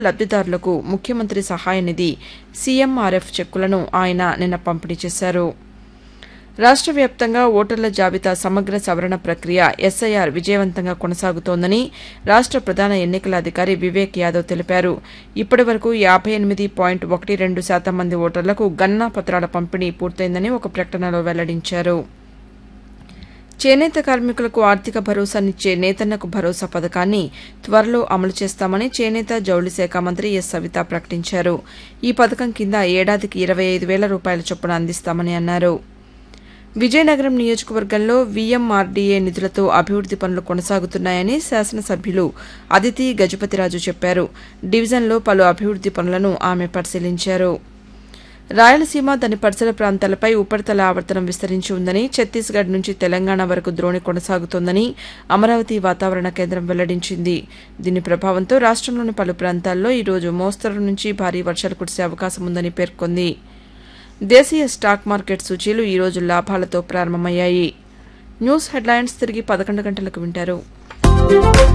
లబ్దిదారులకు ముఖ్యమంత్రి సహాయ నిధి సీఎంఆర్ఎఫ్ చెక్కులను ఆయన నిన్న పంపిణీ చేశారు రాష్ట వ్యాప్తంగా ఓటర్ల జాబితా సమగ్ర సవరణ ప్రక్రియ ఎస్ఐఆర్ విజయవంతంగా కొనసాగుతోందని రాష్ట ప్రధాన ఎన్నికల అధికారి వివేక్ యాదవ్ తెలిపారు ఇప్పటి వరకు యాబై ఎనిమిది పాయింట్ ఒకటి రెండు శాతం మంది ఓటర్లకు గణనా పత్రాల పంపిణీ పూర్తయిందని ఒక ప్రకటనలో వెల్లడించారు చేనేత కార్మికులకు ఆర్థిక భరోసానిచ్చే నేతన్నకు భరోసా పథకాన్ని త్వరలో అమలు చేస్తామని చేనేత జౌళి శాఖ మంత్రి ఎస్ సవిత ప్రకటించారు ఈ పథకం కింద ఏడాదికి ఇరవై ఐదు వేల రూపాయల చొప్పున అందిస్తామని అన్నారు విజయనగరం నియోజకవర్గంలో వీఎంఆర్డీఏ నిధులతో అభివృద్ది పనులు కొనసాగుతున్నాయని శాసనసభ్యులు అదితి గజపతిరాజు చెప్పారు డివిజన్లో పలు అభివృద్ది పనులను ఆమె పరిశీలించారు రాయలసీమ దాని పరిసర ప్రాంతాలపై ఉపరితల ఆవర్తనం విస్తరించి ఉందని ఛత్తీస్గఢ్ నుంచి తెలంగాణ వరకు ద్రోణి కొనసాగుతోందని అమరావతి వాతావరణ కేంద్రం వెల్లడించింది దీని ప్రభావంతో రాష్టంలోని పలు ప్రాంతాల్లో ఈరోజు మోస్తరు నుంచి భారీ వర్షాలు కురిసే అవకాశం ఉందని పేర్కొంది దేశీయ స్టాక్ మార్కెట్ సూచీలు ఈరోజు లాభాలతో ప్రారంభమయ్యాయి న్యూస్ హెడ్లైన్స్ తిరిగి పదకొండు గంటలకు వింటారు